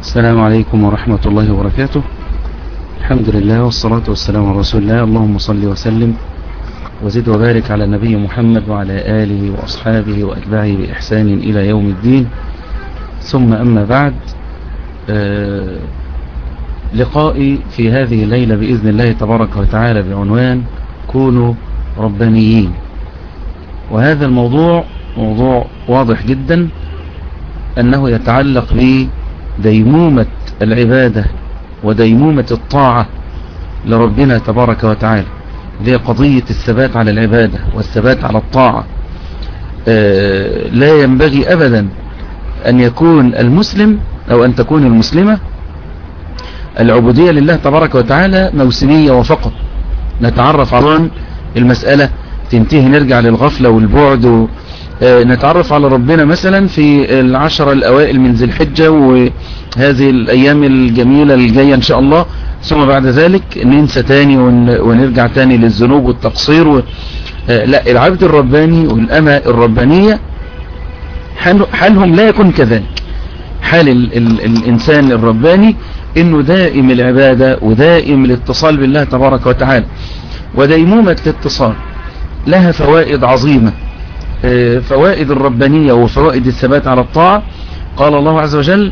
السلام عليكم ورحمة الله وبركاته الحمد لله والصلاة والسلام على رسول الله اللهم صل وسلم وزد وبارك على النبي محمد وعلى آله وأصحابه وأتباعه بإحسان إلى يوم الدين ثم أما بعد آه لقائي في هذه الليلة بإذن الله تبارك وتعالى بعنوان كونوا ربانيين وهذا الموضوع موضوع واضح جدا أنه يتعلق بديمومة العبادة وديمومة الطاعة لربنا تبارك وتعالى هي قضية الثبات على العبادة والثبات على الطاعة آه لا ينبغي أبدا أن يكون المسلم أو أن تكون المسلمة العبودية لله تبارك وتعالى موسمية وفقط نتعرف على المسألة تنتهي نرجع للغفلة والبعد نتعرف على ربنا مثلا في العشرة الأوائل من ذي الحجة وهذه الأيام الجميلة الجاية إن شاء الله ثم بعد ذلك ننسى تاني ونرجع تاني للذنوب والتقصير و... لا العبد الرباني والأمة الربانية حالهم لا يكون كذلك حال ال ال الإنسان الرباني إنه دائم العبادة ودائم الاتصال بالله تبارك وتعالى وديمومة الاتصال لها فوائد عظيمة فوائد الربانية وفوائد الثبات على الطاعة قال الله عز وجل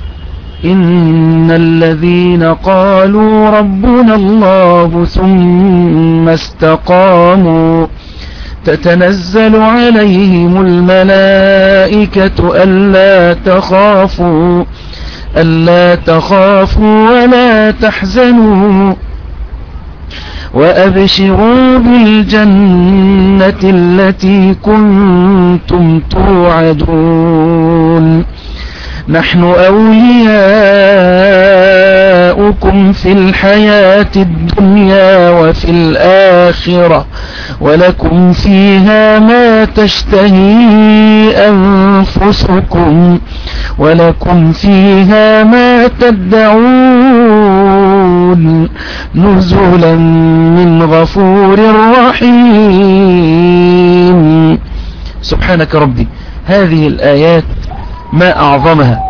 إن الذين قالوا ربنا الله ثم استقاموا تتنزل عليهم الملائكة ألا تخافوا ألا تخافوا ولا تحزنوا وأبشروا بالجنة التي كنتم توعدون نحن أولياؤكم في الحياة الدنيا وفي الآخرة ولكم فيها ما تشتهي أنفسكم ولكم فيها ما تدعون نزلا من غفور رحيم سبحانك ربي هذه الآيات ما أعظمها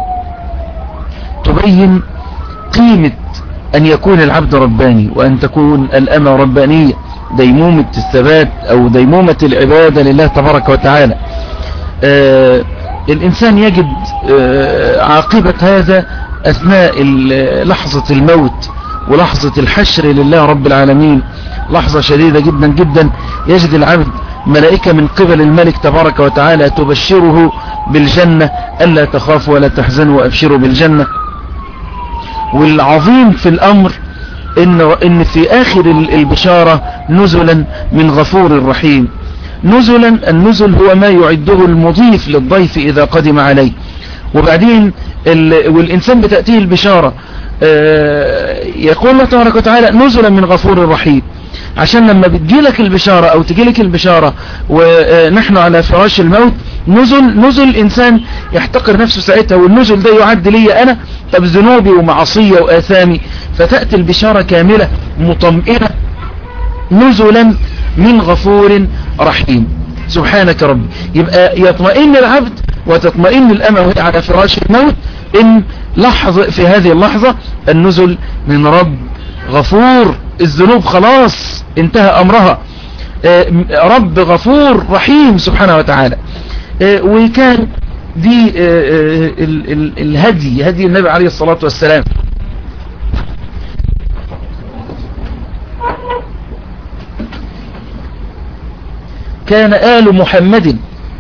تبين قيمة أن يكون العبد رباني وأن تكون الأمة ربانية ديمومة الثبات أو ديمومة العبادة لله تبارك وتعالى آه الإنسان يجد آه عاقبة هذا أثناء لحظة الموت ولحظة الحشر لله رب العالمين لحظة شديدة جدا جدا يجد العبد ملائكة من قبل الملك تبارك وتعالى تبشره بالجنة ألا تخافوا ولا تحزنوا وأبشروا بالجنة والعظيم في الأمر إن, إن في آخر البشارة نزلا من غفور رحيم نزلا النزل هو ما يعده المضيف للضيف إذا قدم عليه وبعدين والإنسان بتأتيه البشارة يقول الله تبارك وتعالى نزلا من غفور رحيم عشان لما بتجيلك البشارة او تجيلك البشارة ونحن على فراش الموت نزل نزل انسان يحتقر نفسه ساعتها والنزل ده يعد لي انا طب ذنوبي ومعصية واثامي فتأتي البشارة كاملة مطمئنة نزلا من غفور رحيم سبحانك رب يبقى يطمئن العبد وتطمئن الأمة وهي على فراش الموت إن لحظة في هذه اللحظة النزل من رب غفور الذنوب خلاص انتهى أمرها رب غفور رحيم سبحانه وتعالى وكان دي الهدي هدي النبي عليه الصلاة والسلام كان آل محمد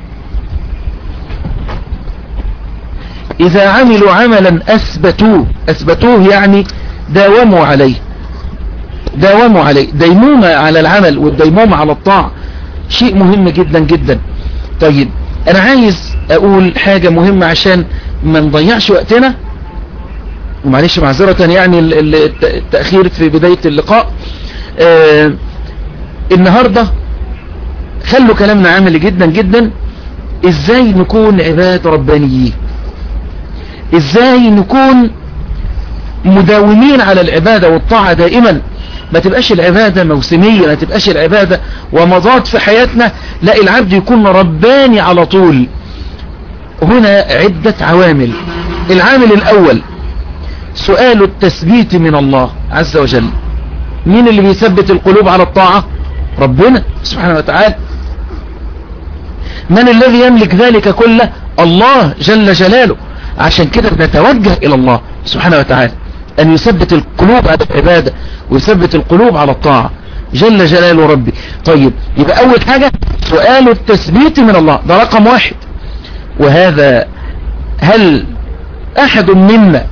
إذا عملوا عملا أثبتوه أثبتوه يعني داوموا عليه داوموا عليه ديمومة على العمل والديمومة على الطاعة شيء مهم جدا جدا طيب أنا عايز أقول حاجة مهمة عشان ما نضيعش وقتنا ومعلش معذرة يعني التأخير في بداية اللقاء آه النهاردة خلوا كلامنا عملي جدا جدا ازاي نكون عباد ربانيين ازاي نكون مداومين على العبادة والطاعة دائما ما تبقاش العبادة موسمية ما تبقاش العبادة ومضات في حياتنا لا العبد يكون رباني على طول هنا عدة عوامل العامل الأول سؤال التثبيت من الله عز وجل مين اللي بيثبت القلوب على الطاعة ربنا سبحانه وتعالى من الذي يملك ذلك كله الله جل جلاله عشان كده بنتوجه إلى الله سبحانه وتعالى أن يثبت القلوب على العبادة ويثبت القلوب على الطاعة جل جلاله ربي طيب يبقى أول حاجة سؤال التثبيت من الله ده رقم واحد وهذا هل أحد منا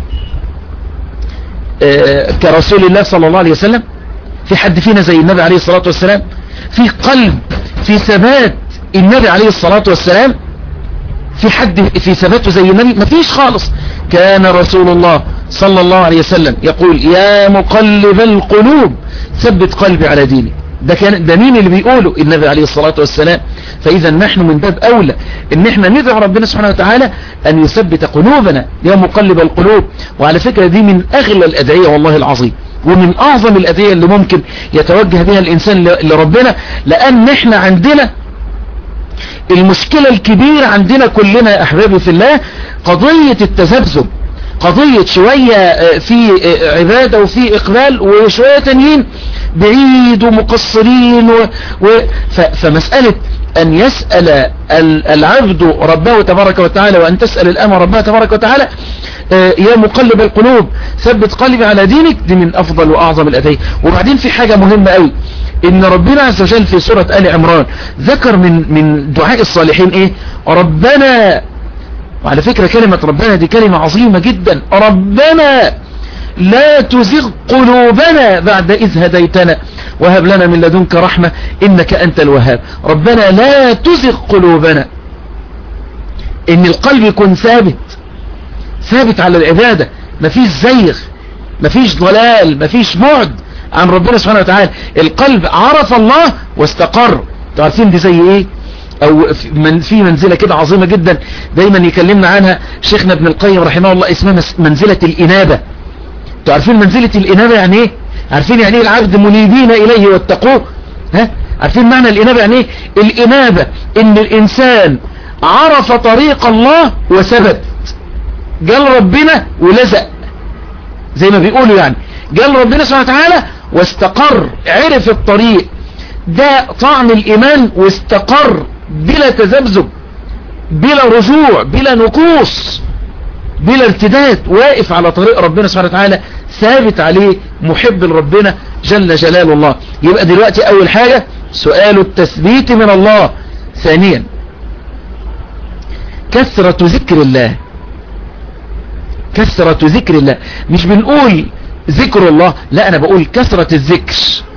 كرسول الله صلى الله عليه وسلم في حد فينا زي النبي عليه الصلاة والسلام في قلب في ثبات النبي عليه الصلاة والسلام في حد في ثباته زي النبي مفيش خالص كان رسول الله صلى الله عليه وسلم يقول يا مقلب القلوب ثبت قلبي على ديني ده كان ده مين اللي بيقوله النبي عليه الصلاة والسلام فإذا نحن من باب أولى ان احنا ندعو ربنا سبحانه وتعالى أن يثبت قلوبنا يا مقلب القلوب وعلى فكرة دي من أغلى الأدعية والله العظيم ومن أعظم الأدعية اللي ممكن يتوجه بها الإنسان لربنا لأن احنا عندنا المشكلة الكبيرة عندنا كلنا يا أحبابي في الله قضية التذبذب قضية شوية في عبادة وفي إقبال وشوية تانيين بعيد ومقصرين و... و... ف... فمسألة أن يسأل العبد ربه تبارك وتعالى وأن تسأل الأمر ربه تبارك وتعالى يا مقلب القلوب ثبت قلبي على دينك دي من أفضل وأعظم الأدعية وبعدين في حاجة مهمة قوي إن ربنا عز وجل في سورة آل عمران ذكر من من دعاء الصالحين إيه ربنا وعلى فكرة كلمة ربنا دي كلمة عظيمة جدا ربنا لا تزغ قلوبنا بعد إذ هديتنا وهب لنا من لدنك رحمة إنك أنت الوهاب ربنا لا تزغ قلوبنا إن القلب يكون ثابت ثابت على العبادة مفيش زيغ مفيش ضلال مفيش بعد عن ربنا سبحانه وتعالى القلب عرف الله واستقر تعرفين دي زي ايه او في منزلة كده عظيمة جدا دايما يكلمنا عنها شيخنا ابن القيم رحمه الله اسمها منزلة الانابة تعرفين منزلة الانابة يعني ايه عارفين يعني ايه العبد منيبين اليه واتقوه ها عارفين معنى الانابة يعني ايه الانابة ان الانسان عرف طريق الله وثبت قال ربنا ولزق زي ما بيقولوا يعني قال ربنا سبحانه وتعالى واستقر عرف الطريق ده طعم الإيمان واستقر بلا تذبذب بلا رجوع بلا نكوص بلا ارتداد واقف على طريق ربنا سبحانه وتعالى ثابت عليه محب لربنا جل جلال الله يبقى دلوقتي أول حاجة سؤال التثبيت من الله ثانيا كثرة ذكر الله كثرة ذكر الله مش بنقول ذكر الله لا أنا بقول كثرة الذكر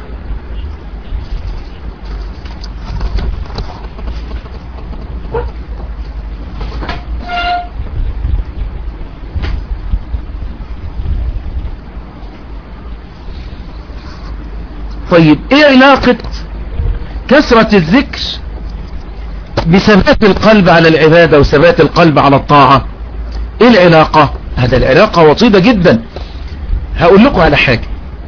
طيب ايه علاقة كثرة الذكر بثبات القلب على العبادة وثبات القلب على الطاعة ايه العلاقة هذا العلاقة وطيدة جدا هقول لكم على حاجة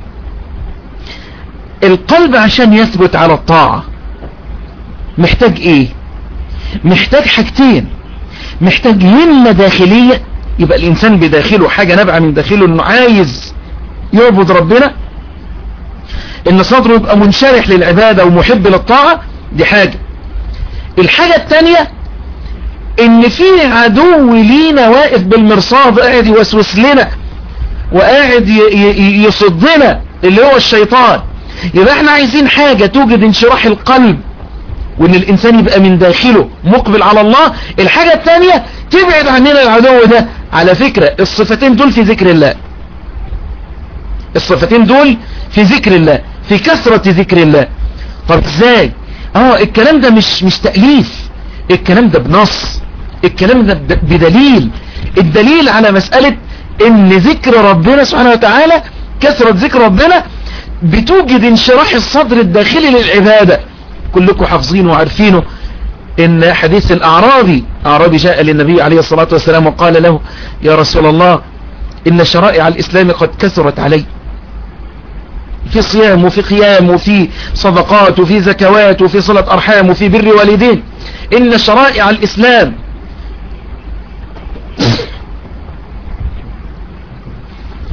القلب عشان يثبت على الطاعة محتاج ايه محتاج حاجتين محتاج همة داخلية يبقى الانسان بداخله حاجة نبعة من داخله انه عايز يعبد ربنا ان صدره يبقى منشرح للعبادة ومحب للطاعة دي حاجة الحاجة التانية ان في عدو لينا واقف بالمرصاد قاعد يوسوس لنا وقاعد يصدنا اللي هو الشيطان يبقى احنا عايزين حاجة توجد انشراح القلب وان الانسان يبقى من داخله مقبل على الله الحاجة الثانية تبعد عننا العدو ده على فكرة الصفتين دول في ذكر الله الصفتين دول في ذكر الله في كثرة ذكر الله طب ازاي اه الكلام ده مش مش تأليف الكلام ده بنص الكلام ده بدليل الدليل على مسألة ان ذكر ربنا سبحانه وتعالى كثرة ذكر ربنا بتوجد انشراح الصدر الداخلي للعبادة كلكم حافظينه وعارفينه ان حديث الاعرابي اعرابي جاء للنبي عليه الصلاة والسلام وقال له يا رسول الله ان شرائع الاسلام قد كثرت علي في صيام وفي قيام وفي صدقات وفي زكوات وفي صلة ارحام وفي بر والدين ان شرائع الاسلام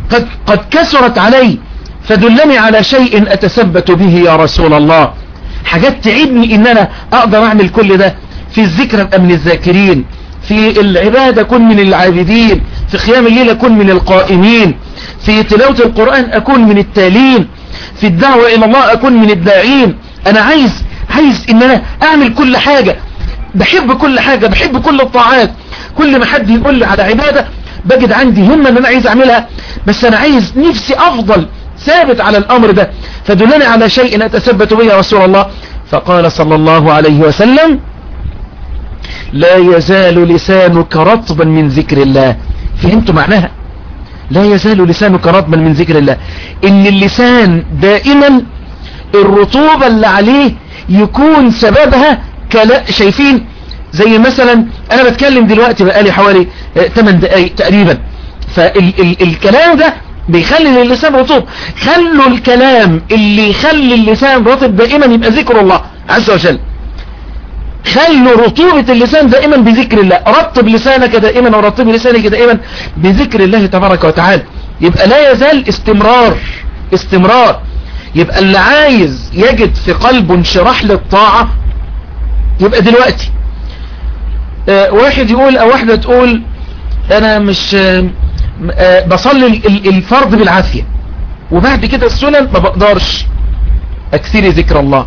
قد, قد كسرت علي فدلني على شيء أتثبت به يا رسول الله حاجات تعبني ان انا اقدر اعمل كل ده في الذكر ابقى من الذاكرين في العبادة كن من العابدين في قيام الليل أكون من القائمين في تلاوة القرآن أكون من التالين في الدعوة إلى الله أكون من الداعين أنا عايز عايز إن أنا أعمل كل حاجة بحب كل حاجة بحب كل الطاعات كل ما حد يقول لي على عبادة بجد عندي همة ان انا عايز اعملها بس انا عايز نفسي افضل ثابت على الامر ده فدلني على شيء اتثبت به يا رسول الله فقال صلى الله عليه وسلم لا يزال لسانك رطبا من ذكر الله فهمتوا معناها لا يزال لسانك رطبا من ذكر الله ان اللسان دائما الرطوبة اللي عليه يكون سببها كلا شايفين زي مثلا انا بتكلم دلوقتي بقالي حوالي 8 دقايق تقريبا فالكلام ده بيخلي اللسان رطوب خلوا الكلام اللي يخلي اللسان رطب دائما يبقى ذكر الله عز وجل خلوا رطوبة اللسان دائما بذكر الله رطب لسانك دائما ورطب لسانك دائما بذكر الله تبارك وتعالى يبقى لا يزال استمرار استمرار يبقى اللي عايز يجد في قلبه انشراح للطاعة يبقى دلوقتي آه واحد يقول او واحدة تقول انا مش آه آه بصلي الفرض بالعافية وبعد كده السنن ما بقدرش اكثري ذكر الله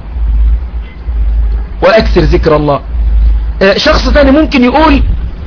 واكثر ذكر الله شخص ثاني ممكن يقول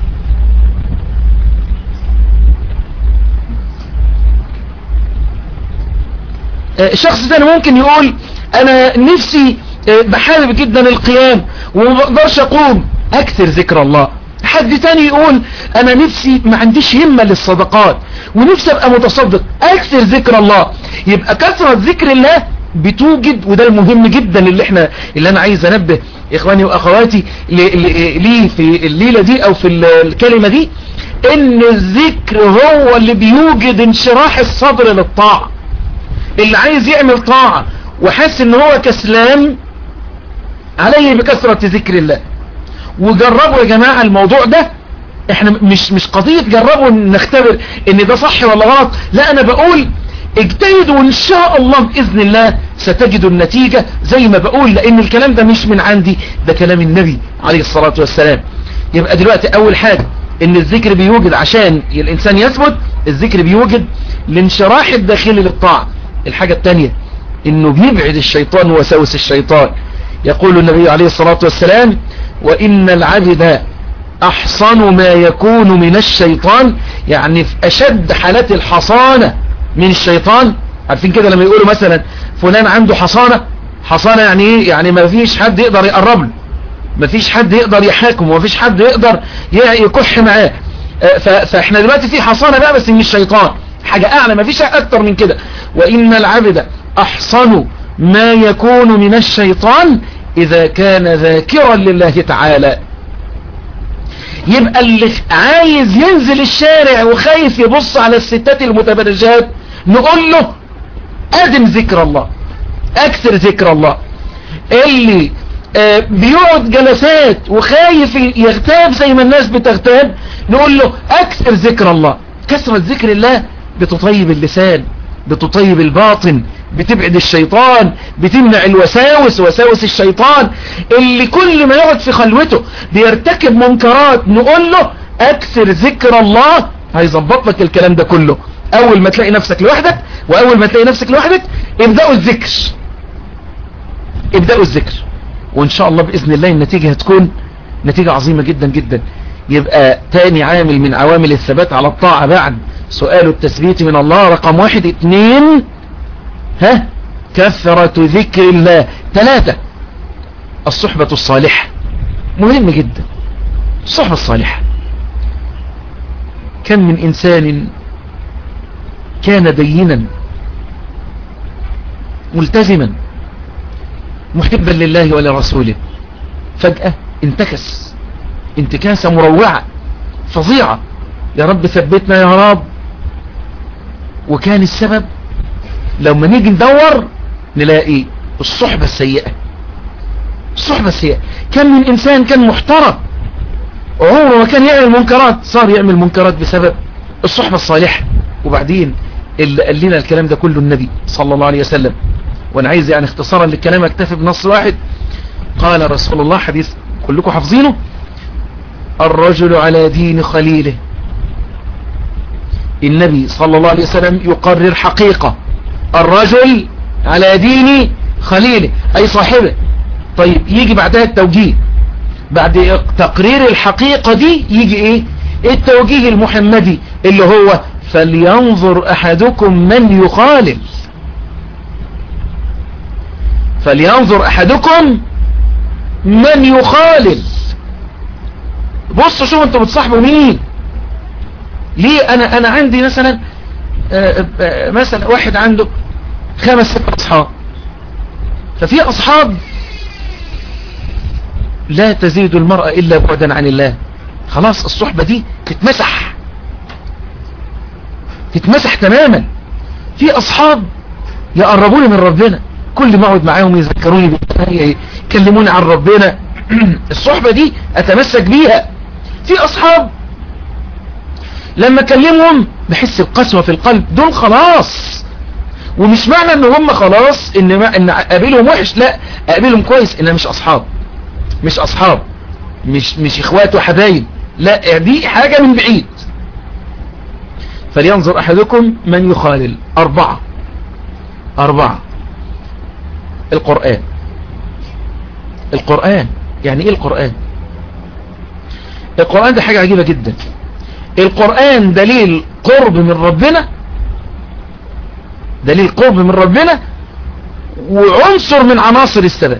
شخص ثاني ممكن يقول انا نفسي بحابب جدا القيام وما بقدرش اقوم اكثر ذكر الله حد تاني يقول انا نفسي ما عنديش همة للصدقات ونفسي ابقى متصدق اكثر ذكر الله يبقى كثرة ذكر الله بتوجد وده المهم جدا اللي احنا اللي انا عايز انبه اخواني واخواتي ليه في الليلة دي او في الكلمة دي ان الذكر هو اللي بيوجد انشراح الصدر للطاعة اللي عايز يعمل طاعة وحاسس ان هو كسلان عليه بكثرة ذكر الله وجربوا يا جماعة الموضوع ده احنا مش مش قضية جربوا نختبر ان ده صح ولا غلط لا انا بقول اجتهدوا وان شاء الله باذن الله ستجدوا النتيجة زي ما بقول لان الكلام ده مش من عندي ده كلام النبي عليه الصلاة والسلام يبقى دلوقتي اول حاجة ان الذكر بيوجد عشان الانسان يثبت الذكر بيوجد الانشراح الداخلي للطاعة الحاجة التانية انه بيبعد الشيطان وسوس الشيطان يقول النبي عليه الصلاة والسلام وان العبد احصن ما يكون من الشيطان يعني في اشد حالات الحصانة من الشيطان عارفين كده لما يقولوا مثلا فلان عنده حصانة حصانة يعني ايه يعني ما فيش حد يقدر يقرب له ما فيش حد يقدر يحاكم وما فيش حد يقدر يكح معاه فاحنا دلوقتي في حصانة بقى بس من الشيطان حاجة اعلى ما فيش اكتر من كده وان العبد احصن ما يكون من الشيطان اذا كان ذاكرا لله تعالى يبقى اللي عايز ينزل الشارع وخايف يبص على الستات المتبرجات نقول له ادم ذكر الله اكثر ذكر الله اللي آه بيقعد جلسات وخايف يغتاب زي ما الناس بتغتاب نقول له اكثر ذكر الله كثرة ذكر الله بتطيب اللسان بتطيب الباطن بتبعد الشيطان بتمنع الوساوس وساوس الشيطان اللي كل ما يقعد في خلوته بيرتكب منكرات نقول له اكثر ذكر الله هيظبط لك الكلام ده كله اول ما تلاقي نفسك لوحدك واول ما تلاقي نفسك لوحدك ابدأوا الذكر ابدأوا الذكر وان شاء الله باذن الله النتيجة هتكون نتيجة عظيمة جدا جدا يبقى تاني عامل من عوامل الثبات على الطاعة بعد سؤال التثبيت من الله رقم واحد اتنين ها كثرة ذكر الله ثلاثة الصحبة الصالحة مهم جدا الصحبة الصالحة كم من إنسان كان دينا ملتزما محبا لله ولرسوله فجأة انتكس انتكاسة مروعة فظيعة يا رب ثبتنا يا رب وكان السبب لما نيجي ندور نلاقي الصحبة السيئة الصحبة السيئة كم من انسان كان محترم عمره ما كان يعمل منكرات صار يعمل منكرات بسبب الصحبة الصالحة وبعدين اللي قال لنا الكلام ده كله النبي صلى الله عليه وسلم وانا عايز يعني اختصارا للكلام اكتفي بنص واحد قال رسول الله حديث كلكم حافظينه الرجل على دين خليله النبي صلى الله عليه وسلم يقرر حقيقة الرجل على دين خليله أي صاحبه طيب يجي بعدها التوجيه بعد تقرير الحقيقة دي يجي ايه التوجيه المحمدي اللي هو فلينظر احدكم من يخالل فلينظر احدكم من يخالل بصوا شوفوا انتوا بتصاحبوا مين ليه انا انا عندي مثلا آآ آآ مثلا واحد عنده خمس ست اصحاب ففي اصحاب لا تزيد المرأة الا بعدا عن الله خلاص الصحبة دي تتمسح تتمسح تماما في اصحاب يقربوني من ربنا كل ما اقعد معاهم يذكروني بالله يكلموني عن ربنا الصحبة دي اتمسك بيها في اصحاب لما اكلمهم بحس القسوة في القلب دول خلاص ومش معنى ان هم خلاص ان ما ان اقابلهم وحش لا اقابلهم كويس ان مش اصحاب مش اصحاب مش مش اخوات وحبايب لا دي حاجة من بعيد فلينظر احدكم من يخالل اربعة اربعة القرآن القرآن يعني ايه القرآن القرآن ده حاجة عجيبة جدا القرآن دليل قرب من ربنا دليل قرب من ربنا وعنصر من عناصر الثبات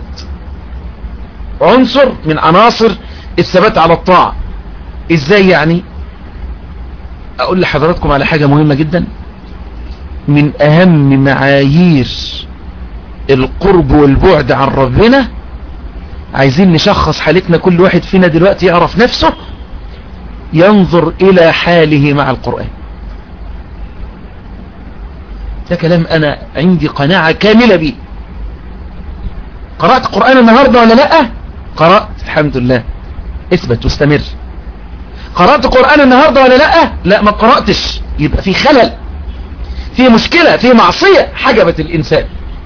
عنصر من عناصر الثبات على الطاعة ازاي يعني اقول لحضراتكم على حاجة مهمة جدا من اهم معايير القرب والبعد عن ربنا عايزين نشخص حالتنا كل واحد فينا دلوقتي يعرف نفسه ينظر الى حاله مع القرآن ده كلام انا عندي قناعة كاملة بيه قرأت قرآن النهاردة ولا لا قرأت الحمد لله اثبت واستمر قرأت قرآن النهاردة ولا لا لا ما قرأتش يبقى في خلل في مشكلة في معصية حجبت الانسان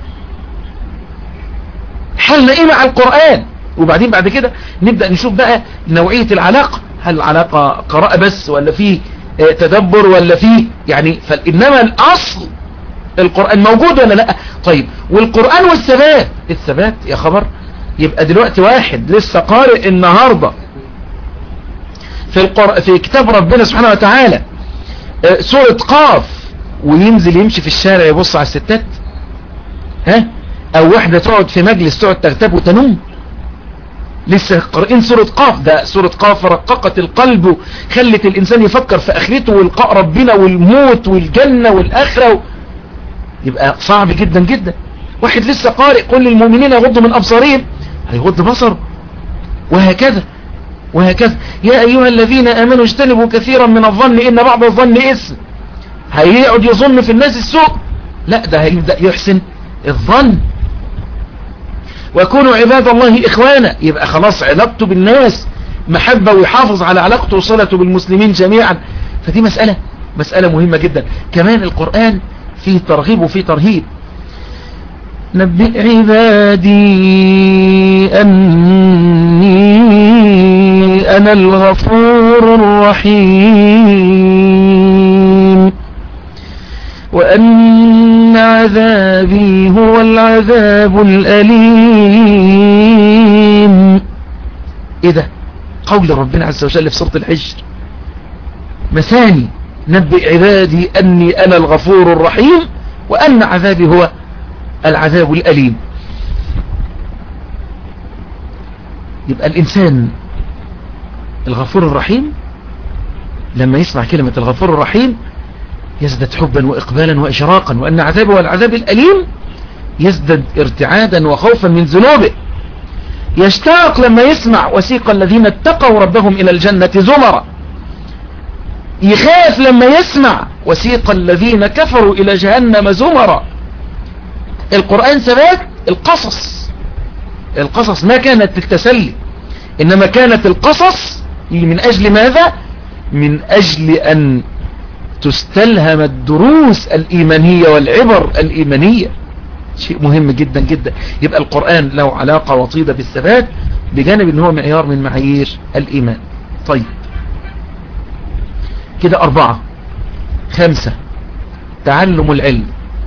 حلنا ايه مع القرآن وبعدين بعد كده نبدأ نشوف بقى نوعية العلاقة هل العلاقة قراءة بس ولا في تدبر ولا في يعني فإنما الأصل القرآن موجود ولا لا طيب والقرآن والثبات الثبات يا خبر يبقى دلوقتي واحد لسه قارئ النهاردة في, القر... في كتاب ربنا سبحانه وتعالى سورة قاف وينزل يمشي في الشارع يبص على الستات ها او واحدة تقعد في مجلس تقعد تغتاب وتنوم لسه قارئين سورة قاف ده سورة قاف رققت القلب خلت الإنسان يفكر في آخرته والقاء ربنا والموت والجنة والآخرة و... يبقى صعب جدا جدا واحد لسه قارئ قل للمؤمنين يغضوا من أبصارهم هيغض بصر وهكذا وهكذا يا أيها الذين آمنوا اجتنبوا كثيرا من الظن إن بعض الظن اسم هيقعد يظن في الناس السوء لا ده هيبدأ يحسن الظن وكونوا عباد الله إخوانا يبقى خلاص علاقته بالناس محبة ويحافظ على علاقته وصلته بالمسلمين جميعا فدي مسألة مسألة مهمة جدا كمان القرآن فيه ترغيب وفيه ترهيب نبئ عبادي أني أنا الغفور الرحيم وأن عذابي هو العذاب الأليم إيه ده قول ربنا عز وجل في سورة الحجر مثاني نبئ عبادي أني أنا الغفور الرحيم وأن عذابي هو العذاب الأليم يبقى الإنسان الغفور الرحيم لما يسمع كلمة الغفور الرحيم يزدد حبا وإقبالا وإشراقا وأن عذابه والعذاب الأليم يزدد ارتعادا وخوفا من ذنوبه يشتاق لما يسمع وسيق الذين اتقوا ربهم إلى الجنة زمرا يخاف لما يسمع وسيق الذين كفروا إلى جهنم زمرا القرآن ثبات القصص القصص ما كانت التسلي إنما كانت القصص من أجل ماذا من أجل أن تستلهم الدروس الإيمانية والعبر الإيمانية شيء مهم جدا جدا يبقى القرآن له علاقة وطيدة بالثبات بجانب ان هو معيار من معايير الإيمان طيب كده أربعة خمسة تعلم العلم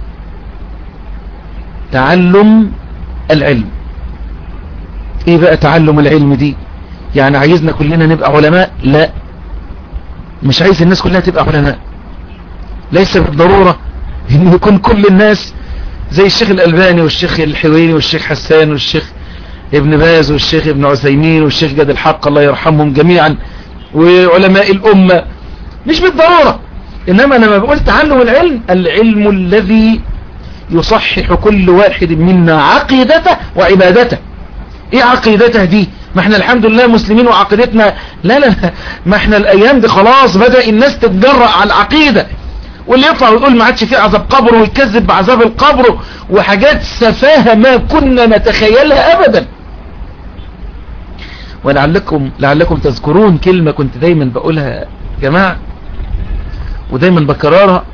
تعلم العلم ايه بقى تعلم العلم دي يعني عايزنا كلنا نبقى علماء لا مش عايز الناس كلها تبقى علماء ليس بالضرورة ان يكون كل الناس زي الشيخ الألباني والشيخ الحويني والشيخ حسان والشيخ ابن باز والشيخ ابن عثيمين والشيخ جاد الحق الله يرحمهم جميعا وعلماء الأمة مش بالضرورة إنما أنا ما بقول تعلم العلم العلم الذي يصحح كل واحد منا عقيدته وعبادته ايه عقيدته دي ما احنا الحمد لله مسلمين وعقيدتنا لا لا ما احنا الايام دي خلاص بدأ الناس تتجرأ على العقيدة واللي يطلع ويقول ما عادش في عذاب قبر ويكذب بعذاب القبر وحاجات سفاهة ما كنا نتخيلها ابدا ولعلكم لعلكم تذكرون كلمة كنت دايما بقولها جماعة ودايما بكررها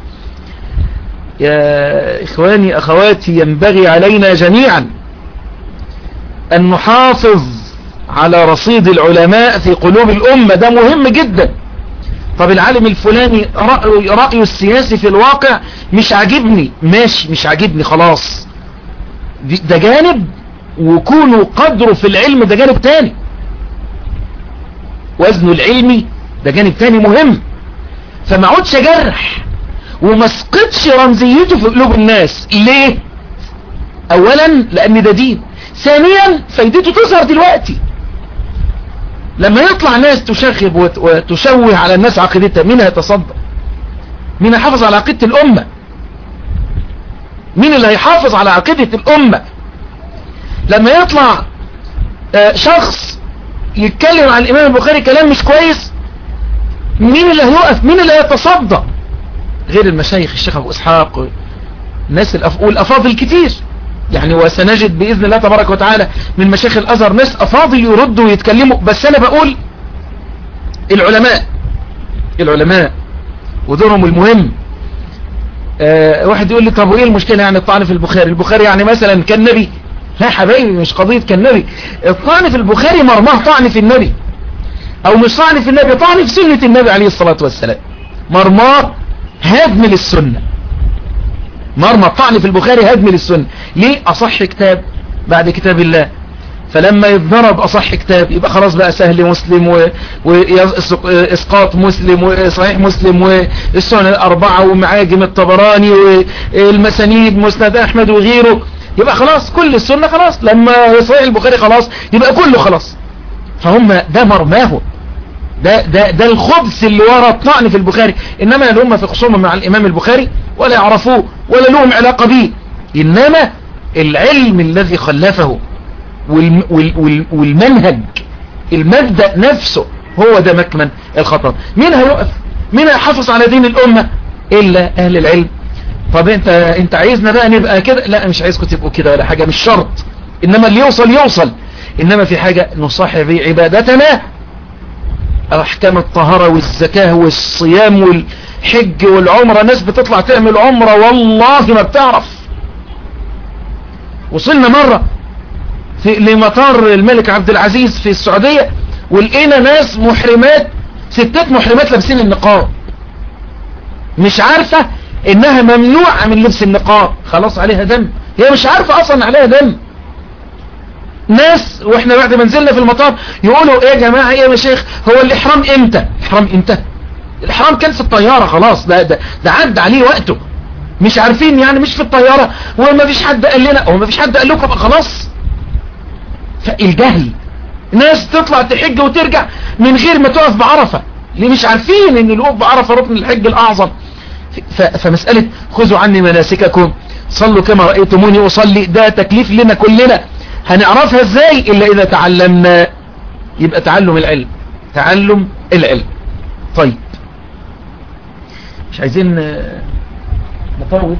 يا إخواني أخواتي ينبغي علينا جميعا أن نحافظ على رصيد العلماء في قلوب الأمة ده مهم جدا طب العالم الفلاني رأيه, رأيه السياسي في الواقع مش عاجبني ماشي مش عاجبني خلاص ده جانب وكونوا قدره في العلم ده جانب تاني وزنه العلمي ده جانب تاني مهم فما عودش جرح وما سقطش رمزيته في قلوب الناس ليه اولا لان ده دين ثانيا فايدته تظهر دلوقتي لما يطلع ناس تشاغب وتشوه على الناس عقيدتها مين هيتصدى مين هيحافظ على عقيدة الامة مين اللي هيحافظ على عقيدة الامة لما يطلع شخص يتكلم عن الامام البخاري كلام مش كويس مين اللي هيقف مين اللي هيتصدى غير المشايخ الشيخ ابو اسحاق الناس الافاضل كتير يعني وسنجد بإذن الله تبارك وتعالى من مشايخ الأزهر ناس أفاضل يردوا ويتكلموا بس أنا بقول العلماء العلماء ودورهم المهم آه واحد يقول لي طب وإيه المشكلة يعني الطعن في البخاري البخاري يعني مثلا كان نبي لا حبايبي مش قضية كان نبي الطعن في البخاري مرماه طعن في النبي أو مش طعن في النبي طعن في سنة النبي عليه الصلاة والسلام مرماه هدم للسنة مرمى الطعن في البخاري هدم للسنة ليه أصح كتاب بعد كتاب الله فلما يتضرب أصح كتاب يبقى خلاص بقى سهل مسلم وإسقاط مسلم وصحيح مسلم والسنن الأربعة ومعاجم الطبراني والمسانيد مسند أحمد وغيره يبقى خلاص كل السنة خلاص لما يصحيح البخاري خلاص يبقى كله خلاص فهم ده مرماهم ده, ده, ده الخبث اللي ورا الطعن في البخاري إنما هم في خصومة مع الإمام البخاري ولا يعرفوه ولا لهم علاقة به إنما العلم الذي خلفه والمنهج المبدأ نفسه هو ده مكمن الخطر مين هيقف مين هيحافظ على دين الأمة إلا أهل العلم طب انت انت عايزنا بقى نبقى كده لا مش عايزكم تبقوا كده ولا حاجة مش شرط إنما اللي يوصل يوصل إنما في حاجة نصحح به عبادتنا أحكام الطهارة والزكاة والصيام والحج والعمرة ناس بتطلع تعمل عمرة والله ما بتعرف وصلنا مرة في لمطار الملك عبد العزيز في السعودية ولقينا ناس محرمات ستات محرمات لابسين النقاب مش عارفة انها ممنوعة من لبس النقاب خلاص عليها دم هي مش عارفة اصلا عليها دم ناس واحنا بعد ما نزلنا في المطار يقولوا ايه يا جماعة ايه يا مشايخ هو الاحرام امتى الاحرام امتى الاحرام كان في الطيارة خلاص ده ده, ده عدى عليه وقته مش عارفين يعني مش في الطيارة وما فيش حد قال لنا هو ما فيش حد قال لكم خلاص فالجهل ناس تطلع تحج وترجع من غير ما تقف بعرفة اللي مش عارفين ان الوقوف بعرفة ركن الحج الاعظم فمسألة خذوا عني مناسككم صلوا كما رأيتموني أصلي ده تكليف لنا كلنا هنعرفها ازاي الا اذا تعلمنا يبقى تعلم العلم تعلم العلم طيب مش عايزين نطول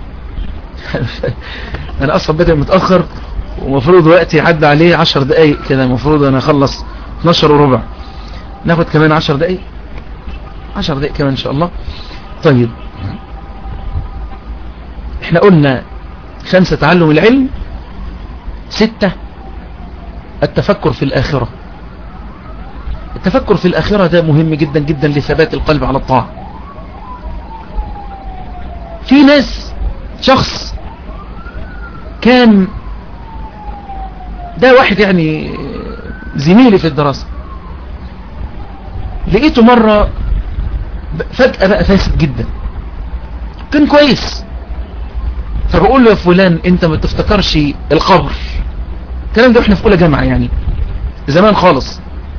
انا اصلا بدأ متأخر ومفروض وقتي عدى عليه عشر دقايق كده المفروض انا اخلص 12 وربع ناخد كمان عشر دقايق عشر دقايق كمان ان شاء الله طيب احنا قلنا خمسة تعلم العلم ستة التفكر في الآخرة التفكر في الآخرة ده مهم جدا جدا لثبات القلب على الطاعة في ناس شخص كان ده واحد يعني زميلي في الدراسة لقيته مرة فجأة بقى فاسد جدا كان كويس فبقول له يا فلان انت ما تفتكرش القبر الكلام ده احنا في اولى جامعة يعني زمان خالص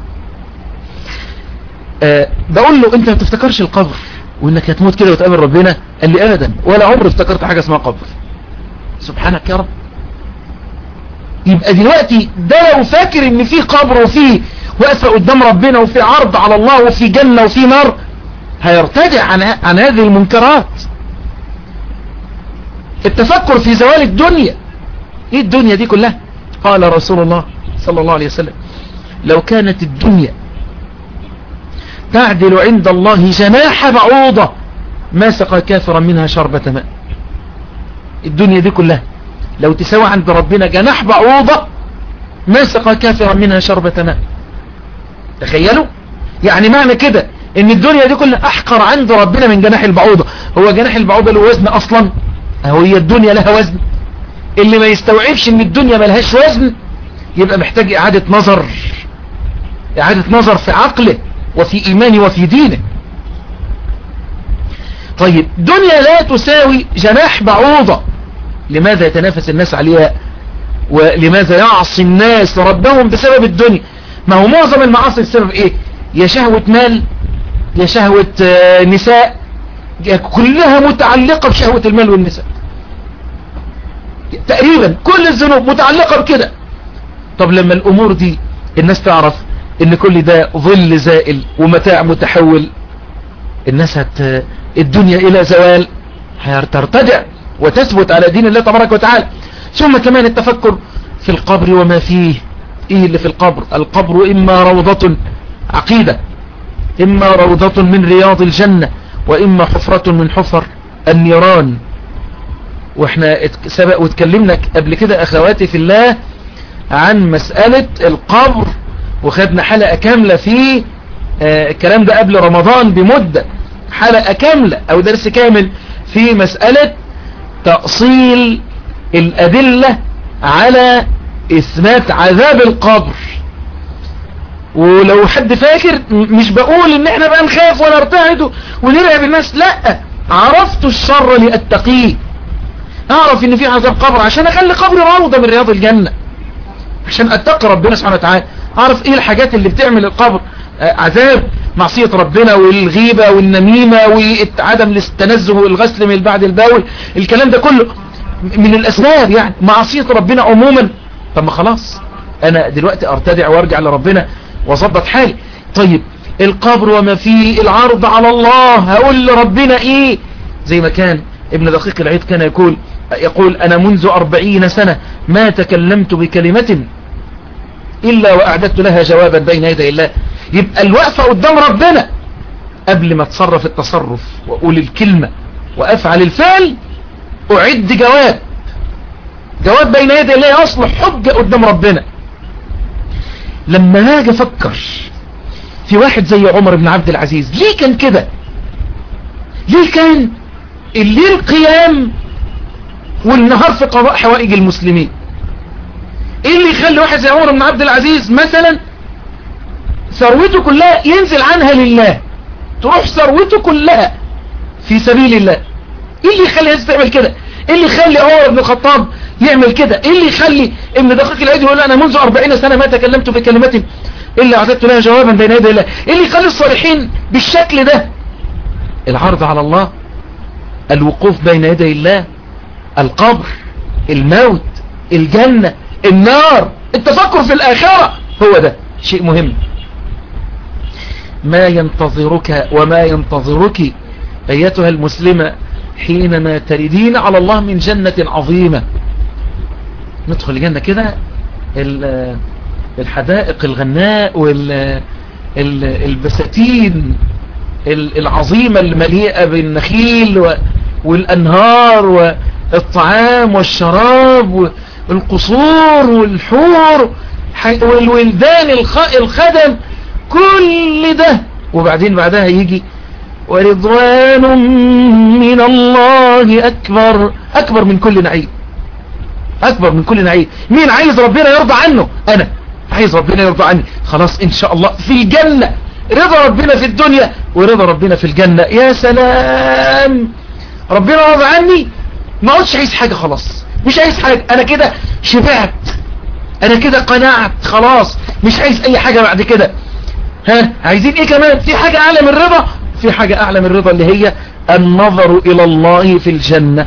أه بقول له انت ما تفتكرش القبر وانك هتموت كده وتقابل ربنا قال لي ابدا ولا عمري افتكرت حاجة اسمها قبر سبحانك يا رب يبقى دلوقتي ده لو فاكر ان في قبر وفي وقفة قدام ربنا وفي عرض على الله وفي جنة وفي نار هيرتدع عن, عن هذه المنكرات التفكر في زوال الدنيا ايه الدنيا دي كلها قال رسول الله صلى الله عليه وسلم لو كانت الدنيا تعدل عند الله جناح بعوضة ما سقى كافرا منها شربة ماء الدنيا دي كلها لو تساوي عند ربنا جناح بعوضة ما سقى كافرا منها شربة ماء تخيلوا يعني معنى كده ان الدنيا دي كلها احقر عند ربنا من جناح البعوضة هو جناح البعوضة له وزن اصلا هي الدنيا لها وزن اللي ما يستوعبش ان الدنيا ما لهاش وزن يبقى محتاج اعادة نظر اعادة نظر في عقله وفي ايمانه وفي دينه طيب دنيا لا تساوي جناح بعوضة لماذا يتنافس الناس عليها ولماذا يعصي الناس ربهم بسبب الدنيا ما هو معظم المعاصي بسبب ايه يا شهوة مال يا شهوة نساء كلها متعلقة بشهوة المال والنساء تقريبا كل الذنوب متعلقة بكده طب لما الامور دي الناس تعرف ان كل ده ظل زائل ومتاع متحول الناس هت الدنيا الى زوال هترتدع وتثبت على دين الله تبارك وتعالى ثم كمان التفكر في القبر وما فيه ايه اللي في القبر القبر اما روضة عقيدة اما روضة من رياض الجنة واما حفرة من حفر النيران واحنا سبق واتكلمنا قبل كده اخواتي في الله عن مسألة القبر وخدنا حلقة كاملة في آه الكلام ده قبل رمضان بمدة حلقة كاملة او درس كامل في مسألة تأصيل الأدلة على إثبات عذاب القبر ولو حد فاكر مش بقول ان احنا بقى نخاف ونرتعد ونرعب الناس لا عرفت الشر لأتقيه اعرف ان في عذاب قبر عشان اخلي قبري روضة من رياض الجنة عشان اتقي ربنا سبحانه وتعالى اعرف ايه الحاجات اللي بتعمل القبر عذاب معصية ربنا والغيبة والنميمة وعدم التنزه والغسل من بعد البول الكلام ده كله من الاسباب يعني معصية ربنا عموما طب ما خلاص انا دلوقتي ارتدع وارجع لربنا واظبط حالي طيب القبر وما فيه العرض على الله هقول لربنا ايه زي ما كان ابن دقيق العيد كان يقول يقول انا منذ اربعين سنة ما تكلمت بكلمة الا واعددت لها جوابا بين يدي الله يبقى الوقفة قدام ربنا قبل ما اتصرف التصرف واقول الكلمة وافعل الفعل اعد جواب جواب بين يدي الله يصلح حجة قدام ربنا لما هاجي افكر في واحد زي عمر بن عبد العزيز ليه كان كده ليه كان الليل قيام والنهار في قضاء حوائج المسلمين ايه اللي يخلي واحد زي عمر بن عبد العزيز مثلا ثروته كلها ينزل عنها لله تروح ثروته كلها في سبيل الله ايه اللي يخلي الناس تعمل كده ايه اللي يخلي عمر بن الخطاب يعمل كده ايه اللي يخلي ابن دقيق العيد يقول انا منذ 40 سنة ما تكلمت بكلمة الا اعطيت لها جوابا بين يدي الله ايه اللي يخلي الصالحين بالشكل ده العرض على الله الوقوف بين يدي الله القبر الموت الجنة النار التفكر في الآخرة هو ده شيء مهم ما ينتظرك وما ينتظرك أيتها المسلمة حينما تريدين على الله من جنة عظيمة ندخل الجنة كده الحدائق الغناء والبساتين العظيمة المليئة بالنخيل والأنهار والطعام والشراب والقصور والحور والولدان الخدم كل ده وبعدين بعدها يجي ورضوان من الله أكبر أكبر من كل نعيم أكبر من كل نعيم مين عايز ربنا يرضى عنه أنا عايز ربنا يرضى عني خلاص إن شاء الله في الجنة رضا ربنا في الدنيا ورضا ربنا في الجنة يا سلام ربنا رضى عني ما قلتش عايز حاجة خلاص مش عايز حاجة أنا كده شبعت أنا كده قناعت خلاص مش عايز أي حاجة بعد كده ها عايزين إيه كمان في حاجة أعلى من الرضا في حاجة أعلى من الرضا اللي هي النظر إلى الله في الجنة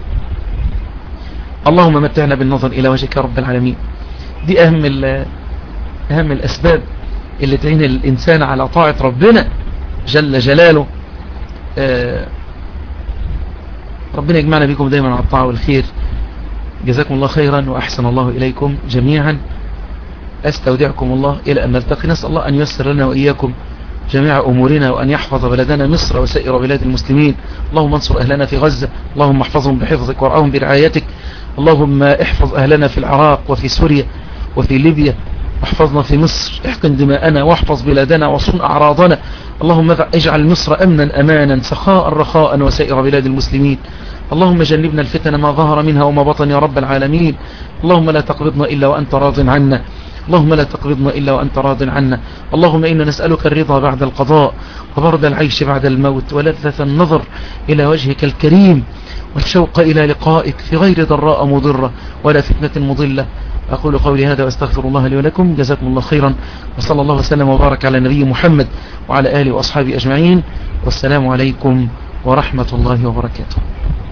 اللهم متعنا بالنظر إلى وجهك يا رب العالمين دي أهم, أهم الأسباب اللي تعين الإنسان على طاعة ربنا جل جلاله آه ربنا يجمعنا بكم دايما على الطاعة والخير جزاكم الله خيرا وأحسن الله إليكم جميعا أستودعكم الله إلى أن نلتقي نسأل الله أن ييسر لنا وإياكم جميع أمورنا وأن يحفظ بلدنا مصر وسائر بلاد المسلمين اللهم انصر أهلنا في غزة اللهم احفظهم بحفظك وارعاهم برعايتك اللهم احفظ أهلنا في العراق وفي سوريا وفي ليبيا واحفظنا في مصر احقن دماءنا واحفظ بلادنا وصن أعراضنا اللهم اجعل مصر أمنا أمانا سخاء رخاء وسائر بلاد المسلمين اللهم جنبنا الفتن ما ظهر منها وما بطن يا رب العالمين اللهم لا تقبضنا إلا وأنت راض عنا اللهم لا تقبضنا إلا وأنت راض عنا اللهم إنا نسألك الرضا بعد القضاء وبرد العيش بعد الموت ولذة النظر إلى وجهك الكريم والشوق إلى لقائك في غير ضراء مضرة ولا فتنة مضلة أقول قولي هذا واستغفر الله لي ولكم جزاكم الله خيرا وصلى الله وسلم وبارك على نبي محمد وعلى آله وأصحابه أجمعين والسلام عليكم ورحمة الله وبركاته